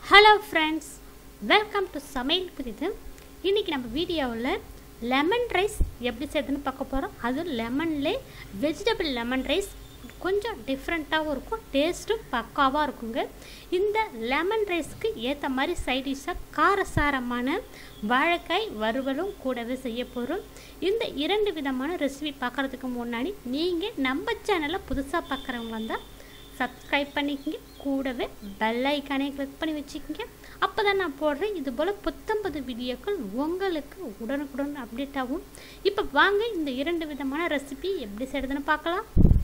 hello friends welcome to சமையல் புரிது இன்றைக்கி நம்ம வீடியோவில் லெமன் ரைஸ் எப்படி செய்யுதுன்னு பார்க்க போகிறோம் அதுவும் லெமன்லே வெஜிடபிள் லெமன் ரைஸ் கொஞ்சம் டிஃப்ரெண்ட்டாகவும் இருக்கும் டேஸ்ட்டும் பக்காவாக இருக்குங்க இந்த லெமன் ரைஸ்க்கு ஏற்ற மாதிரி சைட் டிஷ்ஷாக காரசாரமான வாழைக்காய் வறுவலும் கூடவே செய்ய போகிறோம் இந்த இரண்டு விதமான ரெசிபி பார்க்குறதுக்கு முன்னாடி நீங்கள் நம்ம சேனலை புதுசாக பார்க்குறவங்க வந்தால் சப்ஸ்கிரைப் பண்ணிக்கங்க கூடவே பெல் ஐக்கானே கிளிக் பண்ணி வச்சுக்கோங்க அப்போ தான் நான் போடுறேன் இது போல் புத்தம்பது வீடியோக்கள் உங்களுக்கு உடனுக்குடன் அப்டேட் ஆகும் இப்போ வாங்க இந்த இரண்டு விதமான ரெசிபி எப்படி செய்யறதுன்னு பார்க்கலாம்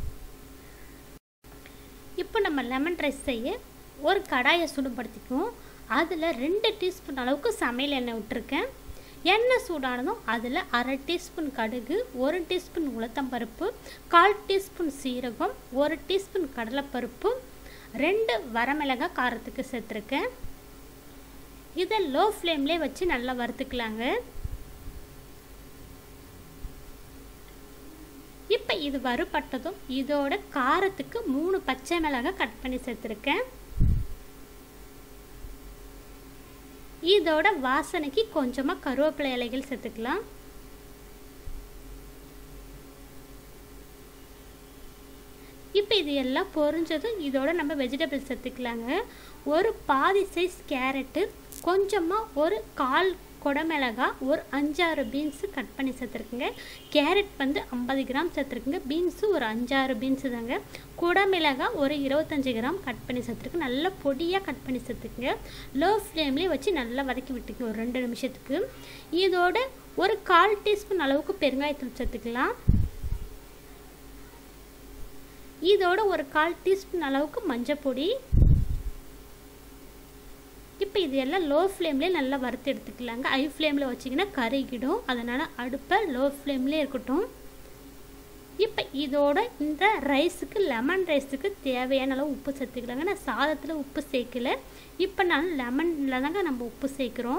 இப்போ நம்ம லெமன் ரைஸ் செய்ய ஒரு கடாயை சுடுபடுத்திக்குவோம் அதில் ரெண்டு டீஸ்பூன் அளவுக்கு சமையல் எண்ணெய் விட்டுருக்கேன் எண்ணெய் சூடானதும் அதில் அரை டீஸ்பூன் கடுகு ஒரு டீஸ்பூன் உளுத்தம்பருப்பு கால் டீஸ்பூன் சீரகம் ஒரு டீஸ்பூன் கடலைப்பருப்பு ரெண்டு வரமிளகாய் காரத்துக்கு சேர்த்துருக்கேன் இதை லோ ஃப்ளேம்லேயே வச்சு நல்லா வறுத்துக்கலாங்க இப்போ இது வறுபட்டதும் இதோட காரத்துக்கு மூணு பச்சை மிளகாய் கட் பண்ணி சேர்த்துருக்கேன் இதோட வாசனைக்கு கொஞ்சமாக கருவேப்பிலை இலைகள் சேர்த்துக்கலாம் இப்போ இது எல்லாம் பொரிஞ்சதும் இதோட நம்ம வெஜிடபிள்ஸ் சேர்த்துக்கலாங்க ஒரு பாதி சைஸ் கேரட்டு கொஞ்சமாக ஒரு கால் குடமிளகா ஒரு அஞ்சாறு பீன்ஸு கட் பண்ணி சேர்த்துருக்குங்க கேரட் வந்து ஐம்பது கிராம் சேர்த்துருக்குங்க பீன்ஸு ஒரு அஞ்சாறு பீன்ஸு தாங்க குடமிளகா ஒரு இருபத்தஞ்சி கிராம் கட் பண்ணி சேர்த்துருக்கு நல்லா பொடியாக கட் பண்ணி சேர்த்துக்குங்க லோ ஃப்ளேம்லேயே வச்சு நல்லா வதக்கி விட்டுங்க ஒரு ரெண்டு நிமிஷத்துக்கு இதோட ஒரு கால் டீஸ்பூன் அளவுக்கு பெருங்காயத்தூள் சேர்த்துக்கலாம் இதோட ஒரு கால் டீஸ்பூன் அளவுக்கு மஞ்சள் பொடி இப்போ இது எல்லாம் லோ ஃப்ளேம்லேயே நல்லா வறுத்து எடுத்துக்கலாங்க ஹை ஃப்ளேமில் வச்சிங்கன்னா கருகிடும் அதனால் அடுப்பை லோ ஃப்ளேம்லேயே இருக்கட்டும் இப்போ இதோட இந்த ரைஸுக்கு லெமன் ரைஸுக்கு தேவையான அளவு உப்பு சேர்த்துக்கலாங்க நான் சாதத்தில் உப்பு சேர்க்கல இப்போ நான் லெமனில் தாங்க நம்ம உப்பு சேர்க்குறோம்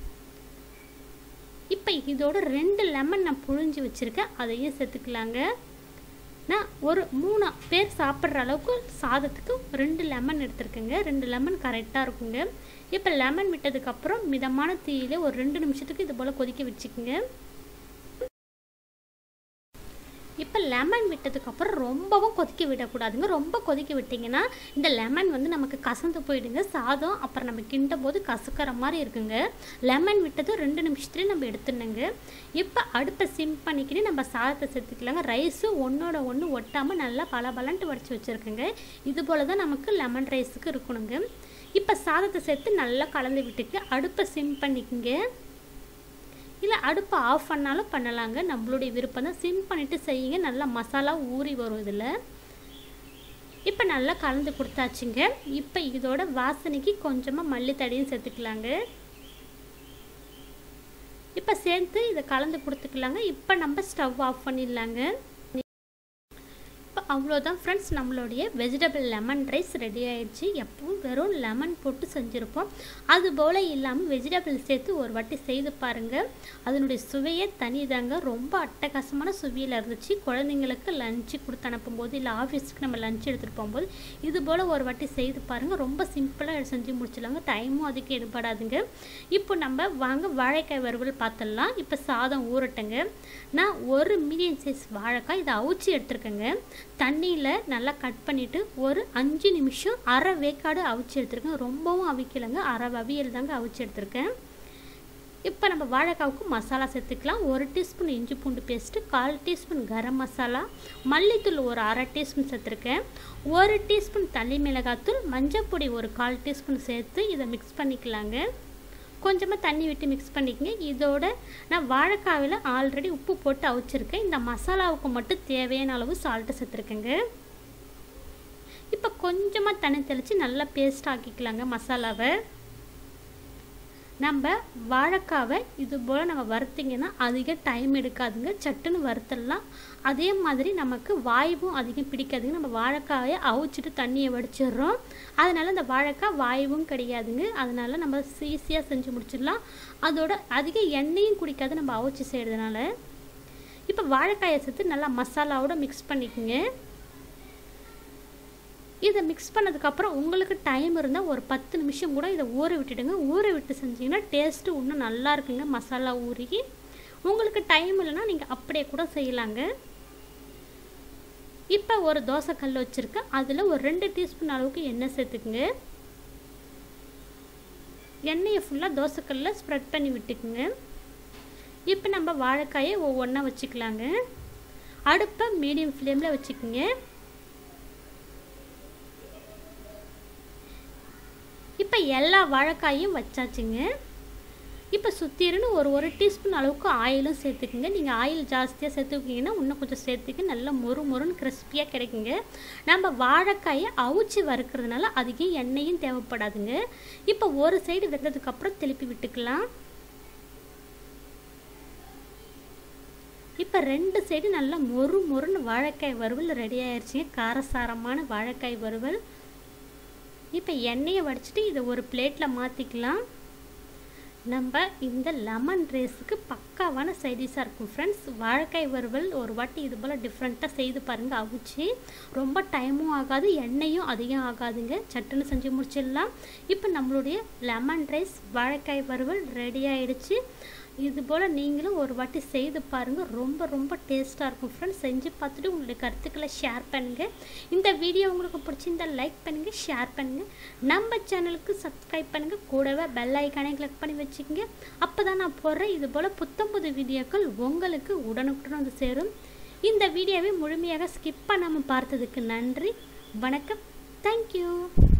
இப்போ இதோட ரெண்டு லெமன் நான் புழிஞ்சு வச்சுருக்கேன் அதையும் சேர்த்துக்கலாங்க நான் ஒரு மூணு பேர் சாப்பிட்ற அளவுக்கு சாதத்துக்கு ரெண்டு லெமன் எடுத்துருக்கேங்க ரெண்டு லெமன் கரெக்டாக இருக்குங்க இப்போ லெமன் விட்டதுக்கப்புறம் மிதமான தீயில ஒரு ரெண்டு நிமிஷத்துக்கு இது போல் கொதிக்க வச்சுக்கோங்க இப்போ லெமன் விட்டதுக்கப்புறம் ரொம்பவும் கொதிக்க விடக்கூடாதுங்க ரொம்ப கொதிக்க விட்டிங்கன்னா இந்த லெமன் வந்து நமக்கு கசந்து போயிடுங்க சாதம் அப்புறம் நம்ம கிண்டும் போது கசக்கிற மாதிரி இருக்குங்க லெமன் விட்டதும் ரெண்டு நிமிஷத்துலேயே நம்ம எடுத்துடணுங்க இப்போ அடுப்பை சிம் பண்ணிக்கிட்டு நம்ம சாதத்தை சேர்த்துக்கலாங்க ரைஸு ஒன்றோட ஒன்று ஒட்டாமல் நல்லா பல பலன்ட்டு வடித்து வச்சுருக்குங்க இது போல் தான் நமக்கு லெமன் ரைஸுக்கு இருக்கணுங்க இப்போ சாதத்தை சேர்த்து நல்லா கலந்து விட்டுக்கு அடுப்பை சிம் பண்ணிக்கோங்க இல்லை அடுப்பை ஆஃப் பண்ணாலும் பண்ணலாங்க நம்மளுடைய விருப்பம் தான் சிம் பண்ணிவிட்டு செய்யுங்க நல்லா மசாலா ஊறி வரும் இதில் இப்போ நல்லா கலந்து கொடுத்தாச்சுங்க இப்போ இதோட வாசனைக்கு கொஞ்சமாக மல்லித்தடியும் சேர்த்துக்கலாங்க இப்போ சேர்த்து இதை கலந்து கொடுத்துக்கலாங்க இப்போ நம்ம ஸ்டவ் ஆஃப் பண்ணிடலாங்க இப்போ அவ்வளோதான் ஃப்ரெண்ட்ஸ் நம்மளுடைய வெஜிடபிள் லெமன் ரைஸ் ரெடி ஆயிடுச்சு எப்பவும் வெறும் லெமன் போட்டு செஞ்சுருப்போம் அது போல் இல்லாமல் வெஜிடபிள் சேர்த்து ஒரு வாட்டி செய்து பாருங்கள் அதனுடைய சுவையே தனிதாங்க ரொம்ப அட்டகாசமான சுவையில் இருந்துச்சு குழந்தைங்களுக்கு லஞ்சு கொடுத்து அனுப்பும்போது இல்லை ஆஃபீஸுக்கு நம்ம லஞ்ச் எடுத்துகிட்டு போகும்போது இது போல் ஒரு வாட்டி செய்து பாருங்கள் ரொம்ப சிம்பிளாக செஞ்சு முடிச்சிடலாங்க டைமும் அதுக்கு எடுபடாதுங்க இப்போ நம்ம வாங்க வாழைக்காய் வறுவல் பார்த்துடலாம் இப்போ சாதம் ஊறட்டுங்க நான் ஒரு மீடியம் சைஸ் வாழைக்காய் இதை அவிச்சு எடுத்துருக்கேங்க தண்ணியில் நல்லா கட் பண்ணிவிட்டு ஒரு அஞ்சு நிமிஷம் அரை வேக்காடு அவிச்சு எடுத்துருக்கேன் ரொம்பவும் அவிக்கலைங்க அரை அவியல் தாங்க அவிச்சு எடுத்துருக்கேன் இப்போ நம்ம வாழைக்காவுக்கு மசாலா சேர்த்துக்கலாம் ஒரு டீஸ்பூன் இஞ்சி பூண்டு பேஸ்ட்டு கால் டீஸ்பூன் கரம் மசாலா மல்லித்தூள் ஒரு அரை டீஸ்பூன் சேர்த்துருக்கேன் ஒரு டீஸ்பூன் தள்ளி மிளகாத்தூள் மஞ்சள் பொடி ஒரு கால் டீஸ்பூன் சேர்த்து இதை மிக்ஸ் பண்ணிக்கலாங்க கொஞ்சமாக தண்ணி விட்டு மிக்ஸ் பண்ணிக்கங்க இதோட நான் வாழைக்காவில் ஆல்ரெடி உப்பு போட்டு அவிச்சிருக்கேன் இந்த மசாலாவுக்கு மட்டும் தேவையான அளவு சால்ட்டு சேர்த்துருக்கேங்க இப்போ கொஞ்சமாக தண்ணி தெளித்து நல்லா பேஸ்ட் ஆக்கிக்கலாங்க மசாலாவை நம்ம வாழைக்காவை இது போல் நம்ம வறுத்திங்கன்னா அதிக டைம் எடுக்காதுங்க சட்டுன்னு வறுத்துடலாம் அதே மாதிரி நமக்கு வாயுவும் அதிகம் பிடிக்காதுங்க நம்ம வாழைக்காயை அவிச்சிட்டு தண்ணியை வடிச்சிடுறோம் அதனால் இந்த வாழைக்காய் வாயுவும் கிடையாதுங்க அதனால் நம்ம ஈஸியாக செஞ்சு முடிச்சிடலாம் அதோட அதிக எண்ணெயும் குடிக்காது நம்ம அவிச்சு செய்கிறதுனால இப்போ வாழைக்காயை சேர்த்து நல்லா மசாலாவோட மிக்ஸ் பண்ணிக்கோங்க இதை மிக்ஸ் பண்ணதுக்கப்புறம் உங்களுக்கு டைம் இருந்தால் ஒரு பத்து நிமிஷம் கூட இதை ஊற விட்டுடுங்க ஊற விட்டு செஞ்சிங்கன்னா டேஸ்ட்டு இன்னும் நல்லா இருக்குங்க மசாலா ஊறி உங்களுக்கு டைம் இல்லைன்னா நீங்கள் அப்படியே கூட செய்யலாங்க இப்போ ஒரு தோசை கல் வச்சுருக்கேன் அதில் ஒரு ரெண்டு டீஸ்பூன் அளவுக்கு எண்ணெய் சேர்த்துக்குங்க எண்ணெயை ஃபுல்லாக தோசைக்கல்லில் ஸ்ப்ரெட் பண்ணி விட்டுக்குங்க இப்போ நம்ம வாழைக்காயை ஒவ்வொன்றா வச்சுக்கலாங்க அடுப்பை மீடியம் ஃப்ளேமில் வச்சுக்கோங்க இப்போ எல்லா வாழைக்காயும் வச்சாச்சுங்க இப்போ சுற்றிருன்னு ஒரு ஒரு டீஸ்பூன் அளவுக்கு ஆயிலும் சேர்த்துக்குங்க நீங்கள் ஆயில் ஜாஸ்தியாக சேர்த்துக்கிங்கன்னா இன்னும் கொஞ்சம் சேர்த்துக்க நல்லா மொறு மொறுன்னு கிறிஸ்பியாக கிடைக்குங்க நம்ம வாழைக்காயை அவிச்சு வறுக்கிறதுனால அதிகம் எண்ணெயும் தேவைப்படாதுங்க இப்போ ஒரு சைடு வெந்ததுக்கப்புறம் திருப்பி விட்டுக்கலாம் இப்போ ரெண்டு சைடு நல்லா மொறு மொறுன்னு வாழைக்காய் வறுவல் ரெடி ஆயிடுச்சுங்க காரசாரமான வாழைக்காய் வறுவல் இப்போ எண்ணெயை வடிச்சிட்டு இதை ஒரு பிளேட்டில் மாற்றிக்கலாம் நம்ம இந்த லெமன் ரைஸுக்கு பக்காவான சைடிஷாக இருக்கும் ஃப்ரெண்ட்ஸ் வாழைக்காய் வறுவல் ஒரு வாட்டி இது போல் டிஃப்ரெண்ட்டாக செய்து பாருங்கள் அவிச்சு ரொம்ப டைமும் ஆகாது எண்ணெயும் அதிகம் ஆகாதுங்க சட்டுன்னு செஞ்சு முடிச்சிடலாம் இப்போ நம்மளுடைய லெமன் ரைஸ் வாழைக்காய் வறுவல் ரெடி ஆயிடுச்சு இது போல் நீங்களும் ஒரு வாட்டி செய்து பாருங்கள் ரொம்ப ரொம்ப டேஸ்ட்டாக இருக்கும் ஃப்ரெண்ட்ஸ் செஞ்சு பார்த்துட்டு உங்களுடைய கருத்துக்களை ஷேர் பண்ணுங்கள் இந்த வீடியோ உங்களுக்கு பிடிச்சிருந்தா லைக் பண்ணுங்கள் ஷேர் பண்ணுங்கள் நம்ம சேனலுக்கு சப்ஸ்கிரைப் பண்ணுங்கள் கூடவே பெல் ஐக்கானே கிளிக் பண்ணி வச்சுக்கோங்க அப்போ தான் நான் போடுறேன் இது போல் புத்தம் புது வீடியோக்கள் உங்களுக்கு உடனுக்குடன் வந்து சேரும் இந்த வீடியோவை முழுமையாக ஸ்கிப் பண்ணாமல் பார்த்ததுக்கு நன்றி வணக்கம் தேங்க்யூ